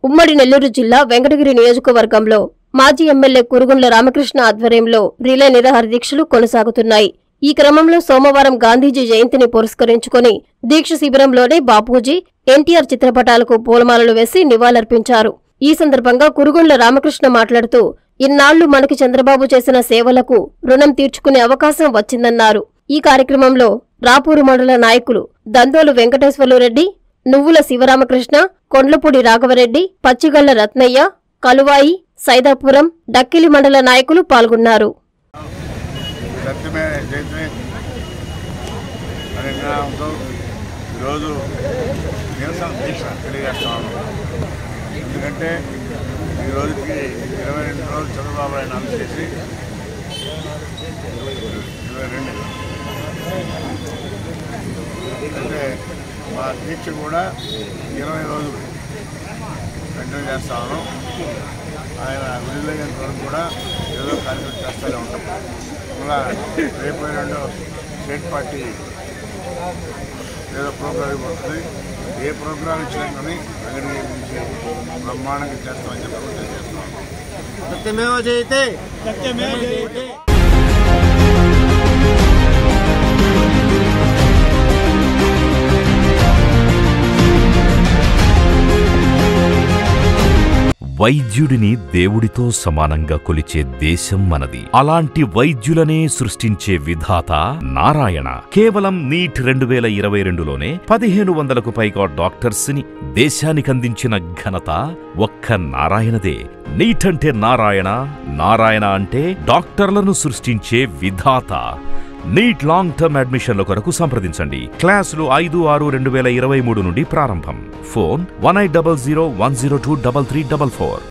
ఉమ్మడి నెల్లూరు జిల్లా వెంకటగిరి నియోజకవర్గంలో మాజీ ఎమ్మెల్యే కురుగుండ్ల రామకృష్ణ ఆధ్వర్యంలో రిలే నిరాహార దీక్షలు కొనసాగుతున్నాయి ఈ క్రమంలో సోమవారం గాంధీజీ జయంతిని పురస్కరించుకుని దీక్ష శిబిరంలోనే బాపూజీ ఎన్టీఆర్ చిత్రపటాలకు పూలమాలలు వేసి నివాళులర్పించారు ఈ సందర్భంగా కురుగుండ్ల రామకృష్ణ మాట్లాడుతూ ఇన్నాళ్లు మనకి చంద్రబాబు చేసిన సేవలకు రుణం తీర్చుకునే అవకాశం వచ్చిందన్నారు ఈ కార్యక్రమంలో రాపూరు మండల నాయకులు దందోలు వెంకటేశ్వర్లు రెడ్డి నువ్వుల శివరామకృష్ణ కొండ్లపూడి రాఘవరెడ్డి పచ్చిగళ్ల రత్నయ్య కలువాయి సైదాపురం డక్కిలి మండల నాయకులు పాల్గొన్నారు సత్యమే జయత్మే అనే నినాదంతో ఈరోజు నిరసన దీక్ష తెలియజేస్తాను ఎందుకంటే ఈ రోజుకి ఇరవై రెండు రోజులు చంద్రబాబు నాయుడు అరెస్ట్ చేసి ఇరవై రెండు అంటే మా దీక్ష కూడా ఇరవై రోజులు కంటిన్యూ చేస్తాను ఆయన విడుదలైనంత వరకు కూడా ఏదో కార్యక్రమం చేస్తూనే ఉంటాం అలా రేపు రెండు స్టేట్ పార్టీ ఏదో ప్రోగ్రామ్ ఇవ్వబడుతుంది ఏ ప్రోగ్రామ్ ఇచ్చినా కానీ వెంకటగిరి నుంచి బ్రహ్మాండంగా చేస్తామని చెప్పి తెలియజేస్తున్నాం సత్యమేవ జయతే సత్యమేవ జయతే వైద్యుడిని దేవుడితో సమానంగా కొలిచే దేశం మనది అలాంటి వైద్యులనే సృష్టించే విధాత నారాయణ కేవలం నీట్ రెండు వేల ఇరవై రెండులోనే పదిహేను వందలకు పైగా డాక్టర్స్ ని దేశానికందించిన ఘనత ఒక్క నారాయణదే నీట్ అంటే నారాయణ నారాయణ అంటే డాక్టర్లను సృష్టించే విధాత నీట్ లాంగ్ టర్మ్ అడ్మిషన్ల కొరకు సంప్రదించండి క్లాసులు ఐదు ఆరు రెండు వేల ఇరవై మూడు నుండి ప్రారంభం phone one eight double zero one zero two double three double four